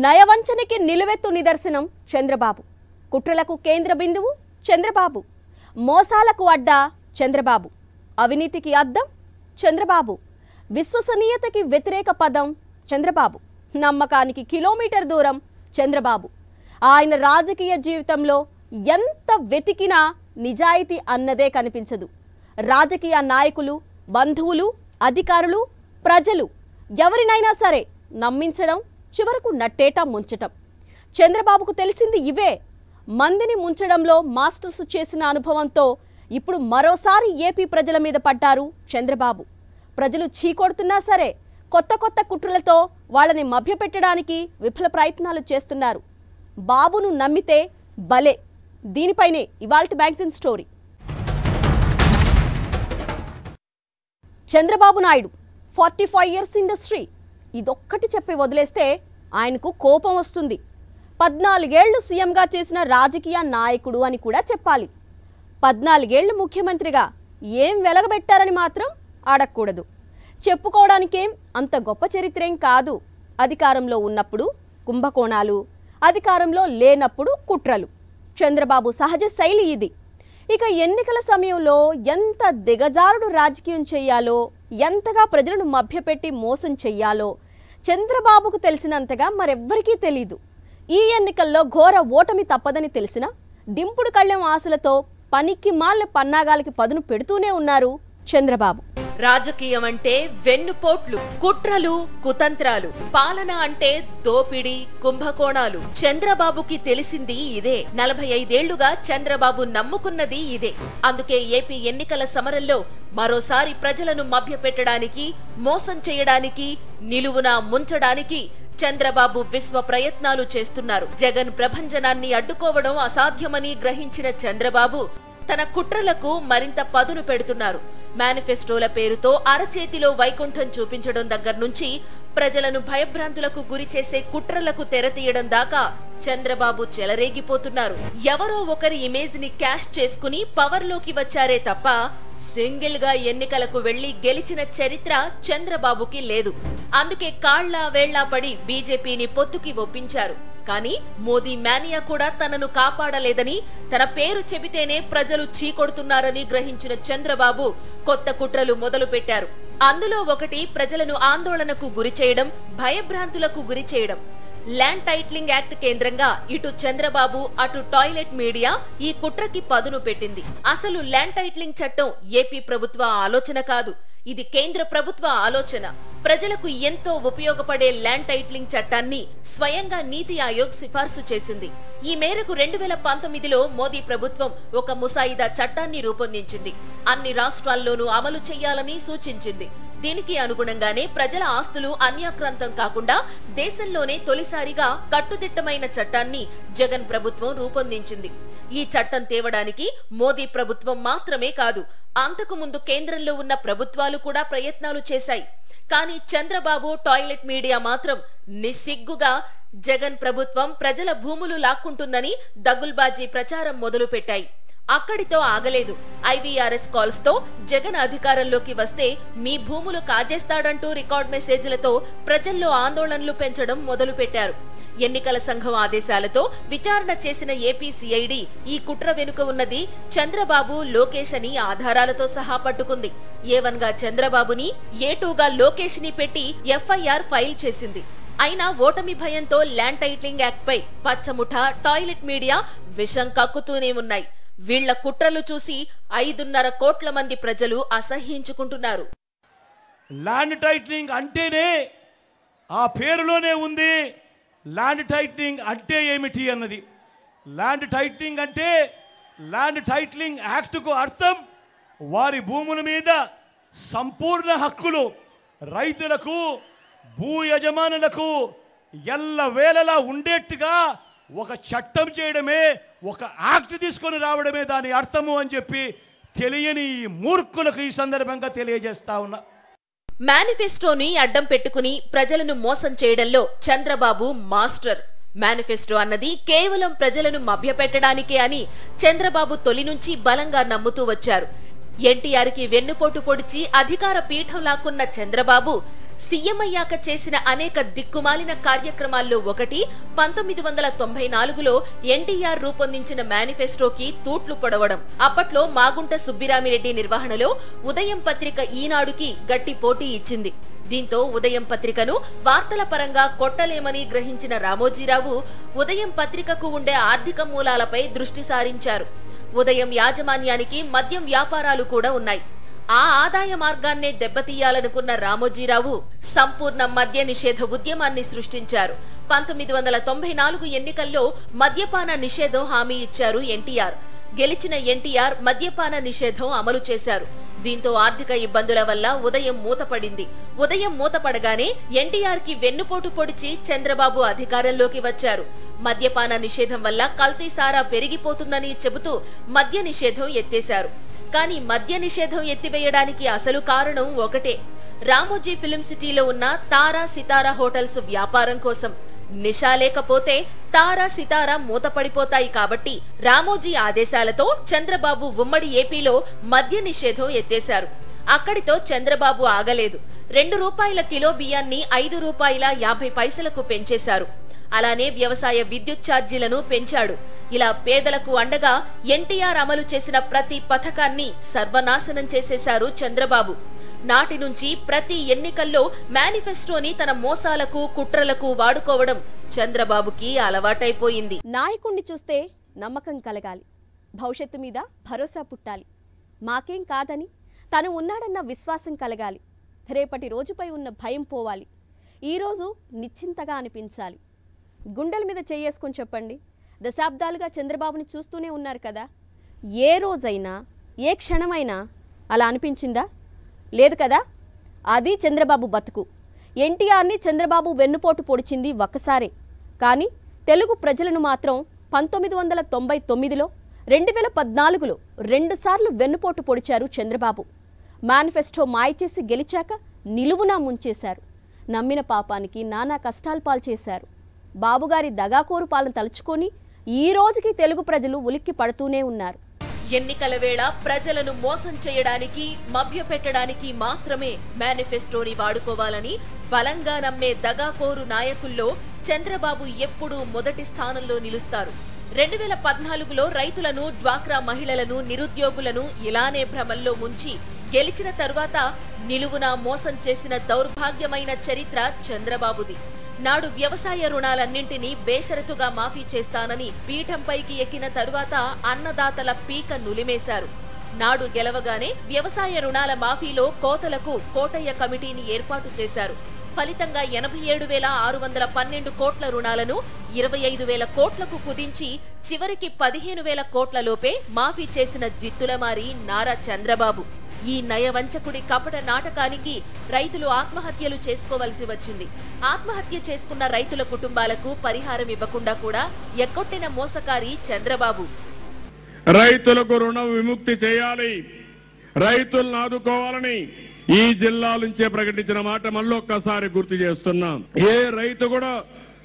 నయవంచనకి నిలువెత్తు నిదర్శనం చంద్రబాబు కుట్రలకు కేంద్ర బిందువు చంద్రబాబు మోసాలకు అడ్డా చంద్రబాబు అవినీతికి అద్దం చంద్రబాబు విశ్వసనీయతకి వ్యతిరేక పదం చంద్రబాబు నమ్మకానికి కిలోమీటర్ దూరం చంద్రబాబు ఆయన రాజకీయ జీవితంలో ఎంత వెతికినా నిజాయితీ అన్నదే కనిపించదు రాజకీయ నాయకులు బంధువులు అధికారులు ప్రజలు ఎవరినైనా సరే నమ్మించడం చివరకు నట్టేటా ముంచటం చంద్రబాబుకు తెలిసింది ఇవే మందిని ముంచడంలో మాస్టర్స్ చేసిన అనుభవంతో ఇప్పుడు మరోసారి ఏపీ ప్రజల మీద పడ్డారు చంద్రబాబు ప్రజలు చీకొడుతున్నా సరే కొత్త కొత్త కుట్రలతో వాళ్ళని మభ్యపెట్టడానికి విఫల ప్రయత్నాలు చేస్తున్నారు బాబును నమ్మితే భలే దీనిపైనే ఇవాల్టి magazine story Chandrababu Naidu forty five years industry ఇదొక్కటి చెప్పి వదిలేస్తే ఆయనకు కోపం వస్తుంది పద్నాలుగేళ్లు సీఎంగా చేసిన రాజకీయ నాయకుడు అని కూడా చెప్పాలి పద్నాలుగేళ్లు ముఖ్యమంత్రిగా ఏం వెలగబెట్టారని మాత్రం అడగకూడదు చెప్పుకోవడానికేం అంత గొప్ప చరిత్రేం కాదు అధికారంలో ఉన్నప్పుడు కుంభకోణాలు అధికారంలో లేనప్పుడు కుట్రలు చంద్రబాబు సహజ శైలి ఇది ఇక ఎన్నికల సమయంలో ఎంత దిగజారుడు రాజకీయం చెయ్యాలో ఎంతగా ప్రజలను మభ్యపెట్టి మోసం చెయ్యాలో చంద్రబాబుకు తెలిసినంతగా మరెవ్వరికీ తెలీదు ఈ ఎన్నికల్లో ఘోర ఓటమి తప్పదని తెలిసిన దింపుడు కళ్ళెం ఆశలతో పనికి మాల పన్నాగాలకి పదును పెడుతూనే ఉన్నారు చంద్రబాబు రాజకీయం అంటే వెన్నుపోట్లు కుట్రలు కుతంత్రాలు పాలన అంటే దోపిడీ కుంభకోణాలు చంద్రబాబుకి తెలిసింది ఇదే నలభై ఐదేళ్లుగా చంద్రబాబు నమ్ముకున్నది ఇదే అందుకే ఏపీ ఎన్నికల సమరంలో మరోసారి ప్రజలను మభ్యపెట్టడానికి మోసం చేయడానికి నిలువున ముంచడానికి చంద్రబాబు విశ్వ ప్రయత్నాలు చేస్తున్నారు జగన్ ప్రభంజనాన్ని అడ్డుకోవడం అసాధ్యమని గ్రహించిన చంద్రబాబు తన కుట్రలకు మరింత పదును పెడుతున్నారు మేనిఫెస్టోల పేరుతో అరచేతిలో వైకుంఠం చూపించడం దగ్గర నుంచి ప్రజలను భయభ్రాంతులకు గురి చేసే కుట్రలకు తెరతీయడం దాకా చంద్రబాబు చెలరేగిపోతున్నారు ఎవరో ఒకరి ఇమేజ్ ని క్యాష్ చేసుకుని పవర్ లోకి వచ్చారే తప్ప సింగిల్ గా ఎన్నికలకు వెళ్లి గెలిచిన చరిత్ర చంద్రబాబుకి లేదు అందుకే కాళ్ల వేళ్లా పడి బీజేపీని పొత్తుకి ఒప్పించారు కానీ మోదీ మేనియా కూడా తనను కాపాడలేదని తన పేరు చెబితేనే ప్రజలు చీకొడుతున్నారని గ్రహించిన చంద్రబాబు కొత్త కుట్రలు మొదలు పెట్టారు అందులో ఒకటి ప్రజలను ఆందోళనకు గురి చేయడం భయభ్రాంతులకు గురి చేయడం ల్యాండ్ టైట్లింగ్ యాక్ట్ కేంద్రంగా ఇటు చంద్రబాబు అటు టాయిలెట్ మీడియా ఈ కుట్రకి పదును పెట్టింది అసలు ల్యాండ్ టైట్లింగ్ చట్టం ఏపీ ప్రభుత్వ ఆలోచన కాదు ఇది కేంద్ర ప్రభుత్వ ఆలోచన ప్రజలకు ఎంతో ఉపయోగపడే ల్యాండ్ టైట్లింగ్ చట్టాన్ని స్వయంగా నీతి ఆయోగ్ సిఫార్సు చేసింది ఈ మేరకు రెండు వేల పంతొమ్మిదిలో మోదీ ప్రభుత్వం ఒక ముసాయిదా చట్టాన్ని రూపొందించింది అన్ని రాష్ట్రాల్లోనూ అమలు చేయాలని సూచించింది దీనికి అనుగుణంగానే ప్రజల ఆస్తులు అన్యాక్రాంతం కాకుండా దేశంలోనే తొలిసారిగా కట్టుదిట్టమైన చట్టాన్ని జగన్ ప్రభుత్వం రూపొందించింది ఈ చట్టం తేవడానికి మోదీ ప్రభుత్వం మాత్రమే కాదు అంతకు ముందు కేంద్రంలో ఉన్న ప్రభుత్వాలు కూడా ప్రయత్నాలు చేశాయి కానీ చంద్రబాబు టాయిలెట్ మీడియా మాత్రం నిస్సిగ్గుగా జగన్ ప్రభుత్వం ప్రజల భూములు లాక్కుంటుందని దగుల్బాజీ ప్రచారం మొదలుపెట్టాయి అక్కడితో ఆగలేదు ఐవీఆర్ఎస్ కాల్స్ తో జగన్ అధికారంలోకి వస్తే మీ భూములు కాజేస్తాడంటూ రికార్డ్ మెసేజ్లతో ప్రజల్లో ఆందోళనలు పెంచడం మొదలుపెట్టారు ఎన్నికల సంఘం ఆదేశాలతో విచారణ చేసిన ఏపీ సిఐడి ఈ కుట్ర వెనుక ఉన్నది చంద్రబాబు లోకేష్ అని ఆధారాలతో సహా పట్టుకుంది ఏవన్ గా చంద్రబాబుని ఏ టూగా లోకేష్ ని పెట్టి ఎఫ్ఐఆర్ ఫైల్ చేసింది అయినా ఓటమి భయంతో ల్యాండ్ టైట్లింగ్ యాక్ట్ పై పచ్చముఠ టాయిలెట్ మీడియా విషం కక్కుతూనే ఉన్నాయి వీళ్ల కుట్రలు చూసి ఐదున్నర కోట్ల మంది ప్రజలు అసహ్యించుకుంటున్నారు ల్యాండ్ టైట్నింగ్ అంటేనే ఆ పేరులోనే ఉంది ల్యాండ్ టైట్నింగ్ అంటే ఏమిటి అన్నది ల్యాండ్ టైట్నింగ్ అంటే ల్యాండ్ టైట్లింగ్ యాక్ట్కు అర్థం వారి భూముల మీద సంపూర్ణ హక్కులు రైతులకు భూ యజమానులకు ఎల్ల వేళలా ఉండేట్టుగా ఒక చట్టం చేయడమే ఒక యాక్ట్ తీసుకొని రావడమే దాని అర్థము అని చెప్పి తెలియని ఈ మూర్ఖులకు ఈ సందర్భంగా తెలియజేస్తా ఉన్నా మేనిఫెస్టోని అడ్డం పెట్టుకుని ప్రజలను మోసం చేయడంలో చంద్రబాబు మాస్టర్ మేనిఫెస్టో అన్నది కేవలం ప్రజలను మభ్యపెట్టడానికే అని చంద్రబాబు తొలి నుంచి బలంగా నమ్ముతూ వచ్చారు ఎన్టీఆర్ కి వెన్నుపోటు పొడిచి అధికార పీఠం లాక్కున్న చంద్రబాబు సీఎం అయ్యాక చేసిన అనేక దిక్కుమాలిన కార్యక్రమాల్లో ఒకటి పంతొమ్మిది వందల తొంభై నాలుగులో ఎన్టీఆర్ రూపొందించిన మేనిఫెస్టోకి తూట్లు పొడవడం అప్పట్లో మాగుంట సుబ్బిరామిరెడ్డి నిర్వహణలో ఉదయం పత్రిక ఈనాడుకి గట్టి పోటీ ఇచ్చింది దీంతో ఉదయం పత్రికను వార్తల పరంగా కొట్టలేమని గ్రహించిన రామోజీరావు ఉదయం పత్రికకు ఉండే ఆర్థిక మూలాలపై దృష్టి సారించారు ఉదయం యాజమాన్యానికి మద్యం వ్యాపారాలు కూడా ఉన్నాయి ఆ ఆదాయ మార్గాన్నే దెబ్బతీయాలనుకున్న రామోజీరావు సంపూర్ణ మద్య నిషేధ ఉద్యమాన్ని సృష్టించారు పంతొమ్మిది వందల తొంభై నాలుగు ఎన్నికల్లో మద్యపాన నిషేధం హామీ ఇచ్చారు ఎన్టీఆర్ గెలిచిన ఎన్టీఆర్ మద్యపాన నిషేధం అమలు చేశారు దీంతో ఆర్థిక ఇబ్బందుల వల్ల ఉదయం మూతపడింది ఉదయం మూతపడగానే ఎన్టీఆర్ కి వెన్నుపోటు పొడిచి చంద్రబాబు అధికారంలోకి వచ్చారు మద్యపాన నిషేధం వల్ల కల్తీ సారా పెరిగిపోతుందని చెబుతూ మద్య నిషేధం ఎత్తేశారు కానీ మద్య నిషేధం ఎత్తివేయడానికి అసలు కారణం ఒకటే రామోజీ ఫిలిం సిటీలో ఉన్న తారా సితారా హోటల్స్ వ్యాపారం కోసం నిషా లేకపోతే తారా సితారా మూతపడిపోతాయి కాబట్టి రామోజీ ఆదేశాలతో చంద్రబాబు ఉమ్మడి ఏపీలో మద్య నిషేధం ఎత్తేశారు అక్కడితో చంద్రబాబు ఆగలేదు రెండు రూపాయల కిలో బియ్యాన్ని ఐదు రూపాయల యాభై పైసలకు పెంచేశారు అలానే వ్యవసాయ విద్యుత్ ఛార్జీలను పెంచాడు ఇలా పేదలకు అండగా ఎన్టీఆర్ అమలు చేసిన ప్రతి పథకాన్ని సర్వనాశనం చేసేశారు చంద్రబాబు నాటి నుంచి ప్రతి ఎన్నికల్లో మేనిఫెస్టోని తన మోసాలకు కుట్రలకు వాడుకోవడం చంద్రబాబుకి అలవాటైపోయింది నాయకుణ్ణి చూస్తే నమ్మకం కలగాలి భవిష్యత్తు మీద భరోసా పుట్టాలి మాకేం కాదని తను ఉన్నాడన్న విశ్వాసం కలగాలి రేపటి రోజుపై ఉన్న భయం పోవాలి ఈరోజు నిశ్చింతగా అనిపించాలి గుండెల మీద చేసుకొని చెప్పండి దశాబ్దాలుగా చంద్రబాబుని చూస్తూనే ఉన్నారు కదా ఏ రోజైనా ఏ క్షణమైనా అలా అనిపించిందా లేదు కదా అది చంద్రబాబు బతుకు ఎన్టీఆర్ని చంద్రబాబు వెన్నుపోటు పొడిచింది ఒక్కసారే కానీ తెలుగు ప్రజలను మాత్రం పంతొమ్మిది వందల తొంభై తొమ్మిదిలో రెండు వేల పద్నాలుగులో రెండుసార్లు వెన్నుపోటు పొడిచారు చంద్రబాబు మేనిఫెస్టో మాయ చేసి గెలిచాక నిలువునా ముంచేశారు నమ్మిన పాపానికి నానా కష్టాలు పాల్చేశారు బాబుగారి దగాకోరు పాలన తలుచుకొని ఈ రోజుకి తెలుగు ప్రజలు ఉలిక్కి పడుతూనే ఉన్నారు ఎన్నికల వేళ ప్రజలను మోసం చేయడానికి మభ్యపెట్టడానికి మాత్రమే మేనిఫెస్టోని వాడుకోవాలని బలంగా నమ్మే దగాకోరు నాయకుల్లో చంద్రబాబు ఎప్పుడూ మొదటి స్థానంలో నిలుస్తారు రెండు వేల పద్నాలుగులో రైతులను డ్వాక్రా మహిళలను నిరుద్యోగులను ఇలానే భ్రమల్లో ముంచి గెలిచిన తరువాత నిలువున మోసం చేసిన దౌర్భాగ్యమైన చరిత్ర చంద్రబాబుది నాడు వ్యవసాయ రుణాలన్నింటినీ బేషరతుగా మాఫీ చేస్తానని పీఠంపైకి ఎక్కిన తరువాత అన్నదాతల పీక నులిమేశారు నాడు గెలవగానే వ్యవసాయ రుణాల మాఫీలో కోతలకు కోటయ్య కమిటీని ఏర్పాటు చేశారు ఫలితంగా ఎనభై ఏడు వేల ఆరు వందల పన్నెండు కోట్ల రుణాలను ఇరవై ఐదు వేల కోట్లకు కుదించి చివరికి పదిహేను వేల కోట్ల లోపే మాఫీ చేసిన జిత్తులమారి నారా చంద్రబాబు ఈ నయవంచకుడి కపట నాటకానికి రైతులు ఆత్మహత్యలు చేసుకోవలసి వచ్చింది ఆత్మహత్య చేసుకున్న రైతుల కుటుంబాలకు పరిహారం ఇవ్వకుండా కూడా ఎక్కొట్టిన మోసకారి చంద్రబాబు రైతులకు రుణ విముక్తి చేయాలి రైతులను ఆదుకోవాలని ఈ జిల్లా నుంచే ప్రకటించిన మాట మళ్ళొక్కసారి గుర్తు చేస్తున్నాం ఏ రైతు కూడా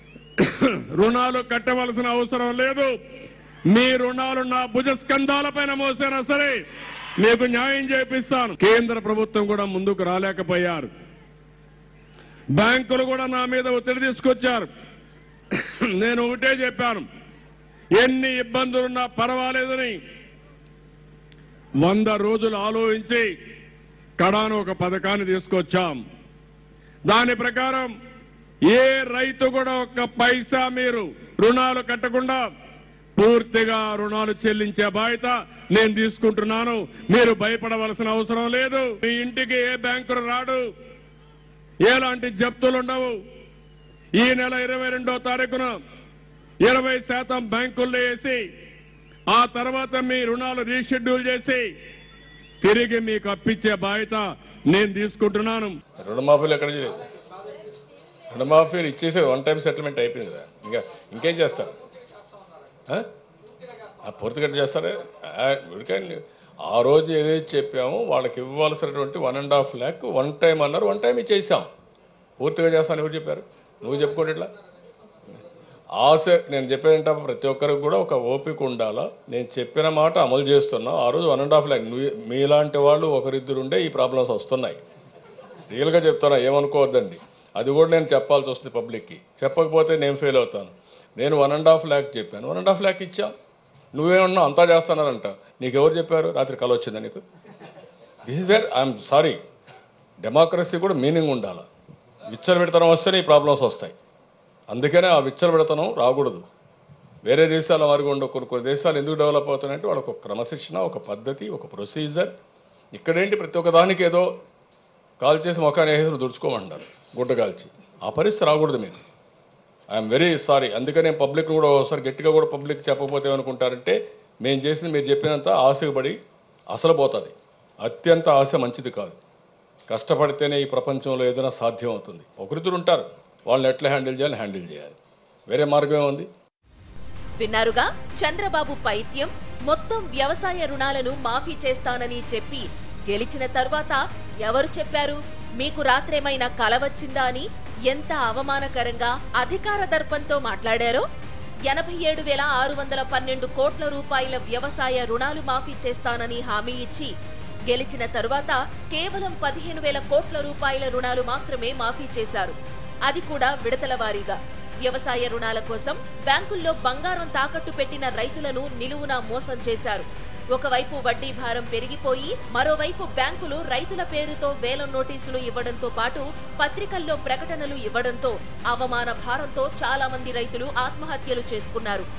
రుణాలు కట్టవలసిన అవసరం లేదు మీ రుణాలు నా భుజ స్కంధాలపైన మోసినా సరే మీకు న్యాయం చేపిస్తాను కేంద్ర ప్రభుత్వం కూడా ముందుకు రాలేకపోయారు బ్యాంకులు కూడా నా మీద ఒత్తిడి తీసుకొచ్చారు నేను ఒకటే చెప్పాను ఎన్ని ఇబ్బందులున్నా పర్వాలేదని వంద రోజులు ఆలోచించి కడాను ఒక పథకాన్ని తీసుకొచ్చాం దాని ప్రకారం ఏ రైతు కూడా ఒక్క పైసా మీరు రుణాలు కట్టకుండా పూర్తిగా రుణాలు చెల్లించే బాధ్యత నేను తీసుకుంటున్నాను మీరు భయపడవలసిన అవసరం లేదు మీ ఇంటికి ఏ బ్యాంకులు రాడు ఎలాంటి జప్తులు ఉండవు ఈ నెల ఇరవై రెండో తారీఖున ఇరవై శాతం బ్యాంకుల్లో వేసి ఆ తర్వాత మీ రుణాలు రీషెడ్యూల్ చేసి తిరిగి మీకు అప్పించే బాధ్యత నేను తీసుకుంటున్నాను రుణమాఫీలు ఎక్కడ చేయలేదు రుణమాఫీలు ఇచ్చేసి వన్ టైం సెటిల్మెంట్ అయిపోయింది కదా ఇంకా ఇంకేం చేస్తారు ఆ? ఆ పూర్తిగా చేస్తారే ఆ, ఉరికండి. ఆ రోజు ఏదైతే చెప్పామో వాళ్ళకి ఇవ్వాల్సినటువంటి one and half lakh one time అన్నారు వన్ టైం ఇచ్చేసాం పూర్తిగా చేస్తాను ఎవరు చెప్పారు నువ్వు చెప్పుకోండి ఇట్లా ఆశ నేను చెప్పేదంటే ప్రతి ఒక్కరికి కూడా ఒక ఓపిక ఉండాలా నేను చెప్పిన మాట అమలు చేస్తున్నా ఆ రోజు వన్ అండ్ హాఫ్ ల్యాక్ నువ్వు మీలాంటి వాళ్ళు ఒకరిద్దరు ఉండే ఈ ప్రాబ్లమ్స్ వస్తున్నాయి రియల్గా చెప్తాను ఏమనుకోవద్దండి అది కూడా నేను చెప్పాల్సి వస్తుంది పబ్లిక్కి చెప్పకపోతే నేను ఫెయిల్ అవుతాను నేను వన్ అండ్ హాఫ్ ల్యాక్ చెప్పాను వన్ అండ్ హాఫ్ ల్యాక్ ఇచ్చాం నువ్వేమన్నా అంతా చేస్తున్నారంట నీకు ఎవరు చెప్పారు రాత్రి కల వచ్చిందా నీకు this is where I'm sorry democracy కూడా మీనింగ్ ఉండాలి విచ్చలవిడతనం వస్తేనే ఈ ప్రాబ్లమ్స్ వస్తాయి అందుకనే ఆ విచ్చలవిడతనం రాకూడదు వేరే దేశాల వారికి ఉండే కొన్ని కొన్ని దేశాలు ఎందుకు డెవలప్ అవుతున్నాయంటే వాళ్ళకు ఒక క్రమశిక్షణ ఒక పద్ధతి ఒక ప్రొసీజర్ ఇక్కడేంటి ప్రతి ఒక్క దానికి ఏదో కాల్ చేసి ముఖాన్ని వేసి దుడుచుకోమంటారు గుడ్డ కాల్చి ఆ పరిస్థితి రాకూడదు మీకు ఐఎమ్ వెరీ సారీ అందుకనే పబ్లిక్ కూడా ఒకసారి గట్టిగా కూడా పబ్లిక్ చెప్పకపోతే ఏమనుకుంటారంటే మేము చేసింది మీరు చెప్పినంత ఆశకు పడి అసలు పోతుంది అత్యంత ఆశ మంచిది కాదు కష్టపడితేనే ఈ ప్రపంచంలో ఏదైనా సాధ్యం అవుతుంది ఒకరిద్దరు ఉంటారు వాళ్ళని ఎట్లా హ్యాండిల్ చేయాలి హ్యాండిల్ చేయాలి వేరే మార్గం ఏముంది విన్నారుగా చంద్రబాబు పైత్యం మొత్తం వ్యవసాయ రుణాలను మాఫీ చేస్తానని చెప్పి గెలిచిన తర్వాత ఎవరు చెప్పారు మీకు రాత్రేమైనా కల వచ్చిందా అని ఎంత అవమానకరంగా అధికార దర్పంతో మాట్లాడారో ఎనభై ఏడు వేల ఆరు వందల పన్నెండు కోట్ల రూపాయల వ్యవసాయ రుణాలు మాఫీ చేస్తానని హామీ ఇచ్చి గెలిచిన తరువాత కేవలం పదిహేను వేల కోట్ల రూపాయల రుణాలు మాత్రమే మాఫీ చేశారు అది కూడా విడతల వారీగా వ్యవసాయ రుణాల కోసం బ్యాంకుల్లో బంగారం తాకట్టు పెట్టిన రైతులను నిలువునా మోసం చేశారు ఒకవైపు వడ్డీ భారం పెరిగిపోయి మరోవైపు బ్యాంకులు రైతుల పేరుతో వేలం నోటీసులు ఇవ్వడంతో పాటు పత్రికల్లో ప్రకటనలు ఇవ్వడంతో అవమాన భారంతో చాలా మంది రైతులు ఆత్మహత్యలు చేసుకున్నారు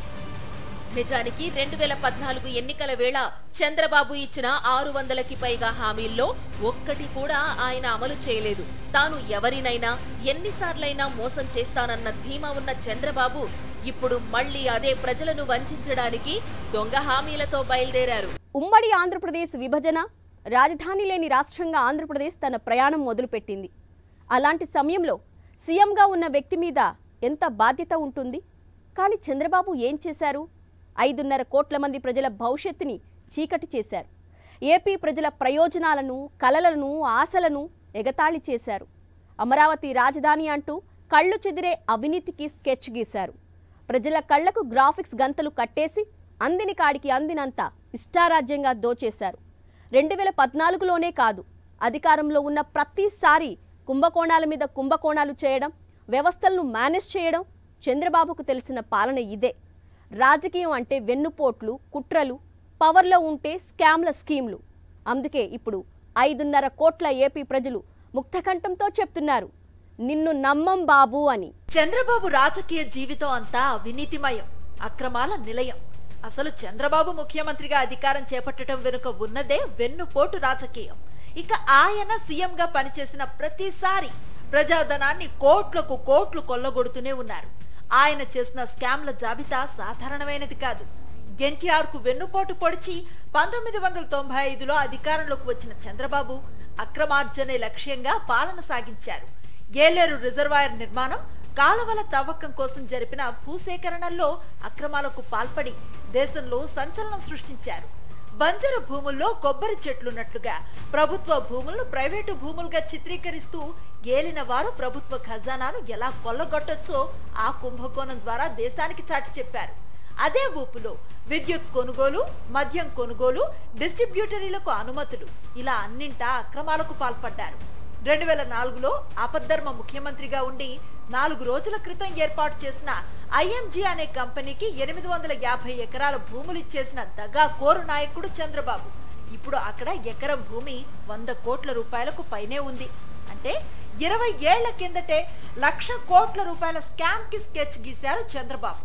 నిజానికి రెండు వేల పద్నాలుగు ఎన్నికల వేళ చంద్రబాబు ఇచ్చిన ఆరు వందలకి పైగా హామీల్లో ఒక్కటి కూడా ఆయన అమలు చేయలేదు తాను ఎవరినైనా ఎన్నిసార్లైనా మోసం చేస్తానన్న ధీమా ఉన్న చంద్రబాబు ఇప్పుడు మళ్ళీ అదే ప్రజలను వంచడానికి దొంగ హామీలతో బయలుదేరారు ఉమ్మడి ఆంధ్రప్రదేశ్ విభజన రాజధాని లేని రాష్ట్రంగా ఆంధ్రప్రదేశ్ తన ప్రయాణం మొదలుపెట్టింది అలాంటి సమయంలో సీఎంగా ఉన్న వ్యక్తి మీద ఎంత బాధ్యత ఉంటుంది కానీ చంద్రబాబు ఏం చేశారు ఐదున్నర కోట్ల మంది ప్రజల భవిష్యత్తుని చీకటి చేశారు ఏపీ ప్రజల ప్రయోజనాలను కలలను ఆశలను ఎగతాళి చేశారు అమరావతి రాజధాని అంటూ కళ్ళు చెదిరే అవినీతికి స్కెచ్ గీశారు ప్రజల కళ్లకు గ్రాఫిక్స్ గంతలు కట్టేసి అందిని కాడికి అందినంత ఇష్టారాజ్యంగా దోచేశారు రెండు వేల పద్నాలుగులోనే కాదు అధికారంలో ఉన్న ప్రతిసారి కుంభకోణాల మీద కుంభకోణాలు చేయడం వ్యవస్థలను మేనేజ్ చేయడం చంద్రబాబుకు తెలిసిన పాలన ఇదే రాజకీయం అంటే వెన్నుపోట్లు కుట్రలు పవర్లో ఉంటే స్కామ్ల స్కీమ్లు అందుకే ఇప్పుడు ఐదున్నర కోట్ల ఏపీ ప్రజలు ముక్తకంఠంతో చెప్తున్నారు నిన్ను నమ్మం బాబు అని చంద్రబాబు రాజకీయ జీవితం అంతా అవినీతిమయం అక్రమాల నిలయం అసలు చంద్రబాబు ముఖ్యమంత్రిగా అధికారం చేపట్టడం వెనుక ఉన్నదే వెన్నుపోటు రాజకీయం ఇక ఆయన సీఎంగా పనిచేసిన ప్రతిసారి ప్రజాధనాన్ని కోట్లకు కోట్లు కొల్లగొడుతూనే ఉన్నారు ఆయన చేసిన స్కామ్ల జాబితా సాధారణమైనది కాదు ఎన్టీఆర్ కు వెన్నుపోటు పొడిచి పంతొమ్మిది వందల తొంభై ఐదులో అధికారంలోకి వచ్చిన చంద్రబాబు అక్రమార్జనే లక్ష్యంగా పాలన సాగించారు ఏలేరు రిజర్వాయర్ నిర్మాణం కాలువల తవ్వకం కోసం జరిపిన భూసేకరణల్లో అక్రమాలకు పాల్పడి దేశంలో సంచలనం సృష్టించారు బంజర భూముల్లో కొబ్బరి చెట్లున్నట్లుగా ప్రభుత్వ భూములను ప్రైవేటు భూములుగా చిత్రీకరిస్తూ ఏలిన వారు ప్రభుత్వ ఖజానాను ఎలా కొల్లగొట్టొచ్చో ఆ కుంభకోణం ద్వారా దేశానికి చాటి చెప్పారు అదే ఊపులో విద్యుత్ కొనుగోలు మద్యం కొనుగోలు డిస్ట్రిబ్యూటరీలకు అనుమతులు ఇలా అన్నింటా అక్రమాలకు పాల్పడ్డారు రెండు వేల నాలుగులో ఆపద్ధర్మ ముఖ్యమంత్రిగా ఉండి నాలుగు రోజుల క్రితం ఏర్పాటు చేసిన ఐఎంజీ అనే కంపెనీకి ఎనిమిది వందల యాభై ఎకరాల భూములు ఇచ్చేసిన దగా కోరు నాయకుడు చంద్రబాబు ఇప్పుడు అక్కడ ఎకరం భూమి వంద కోట్ల రూపాయలకు పైనే ఉంది అంటే ఇరవై ఏళ్ల కిందటే లక్ష కోట్ల రూపాయల స్కామ్ కి స్కెచ్ గీశారు చంద్రబాబు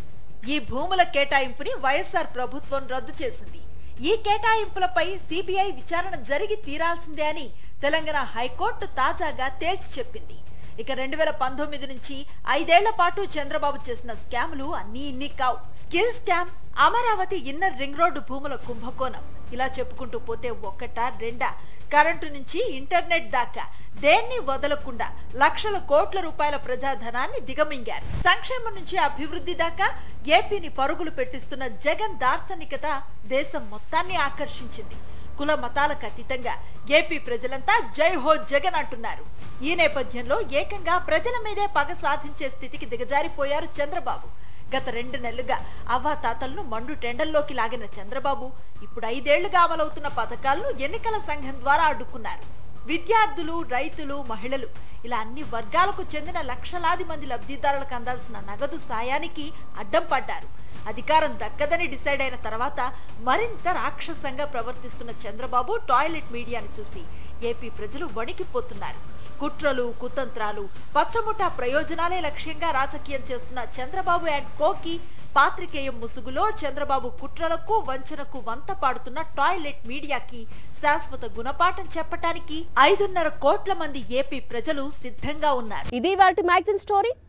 ఈ భూముల కేటాయింపుని వైఎస్ఆర్ ప్రభుత్వం రద్దు చేసింది ఈ కేటాయింపులపై సిబిఐ విచారణ జరిగి తీరాల్సిందే అని తెలంగాణ హైకోర్టు తాజాగా తేల్చి చెప్పింది ఇక రెండు వేల పంతొమ్మిది నుంచి ఐదేళ్ల పాటు చంద్రబాబు చేసిన స్కాములు అన్ని ఇన్ని కావు skill scam Amaravati inner ring road భూముల కుంభకోణం ఇలా చెప్పుకుంటూ పోతే ఒక్కటా రెండా కరెంటు నుంచి ఇంటర్నెట్ దాకా దేన్ని వదలకుండా లక్షల కోట్ల రూపాయల ప్రజాధనాన్ని దిగమింగారు సంక్షేమం నుంచి అభివృద్ధి దాకా ఏపీని పరుగులు పెట్టిస్తున్న జగన్ దార్శనికత దేశం మొత్తాన్ని ఆకర్షించింది కుల మతాలకు అతీతంగా ఏపీ ప్రజలంతా జై హో జగన్ అంటున్నారు ఈ నేపథ్యంలో ఏకంగా ప్రజల మీదే పగ సాధించే స్థితికి దిగజారిపోయారు చంద్రబాబు గత రెండు నెలలుగా అవ్వాతాతలను మండు టెండల్లోకి లాగిన చంద్రబాబు ఇప్పుడు ఐదేళ్లుగా అమలవుతున్న పథకాలను ఎన్నికల సంఘం ద్వారా అడ్డుకున్నారు విద్యార్థులు రైతులు మహిళలు ఇలా అన్ని వర్గాలకు చెందిన లక్షలాది మంది లబ్ధిదారులకు అందాల్సిన నగదు సాయానికి అడ్డం పడ్డారు అధికారం దక్కదని డిసైడ్ అయిన తర్వాత మరింత రాక్షసంగా ప్రవర్తిస్తున్న చంద్రబాబు టాయిలెట్ మీడియాను చూసి ఏపీ ప్రజలు వణికిపోతున్నారు కుట్రలు కుతంత్రాలు పచ్చముఠా ప్రయోజనాలే లక్ష్యంగా రాజకీయం చేస్తున్న చంద్రబాబు అండ్ కోకి పాత్రికేయం ముసుగులో చంద్రబాబు కుట్రలకు వంచనకు వంత పాడుతున్న టాయిలెట్ మీడియాకి శాశ్వత గుణపాఠం చెప్పటానికి ఐదున్నర కోట్ల మంది ఏపీ ప్రజలు సిద్ధంగా ఉన్నారు ఇది వాటి మ్యాగజైన్ స్టోరీ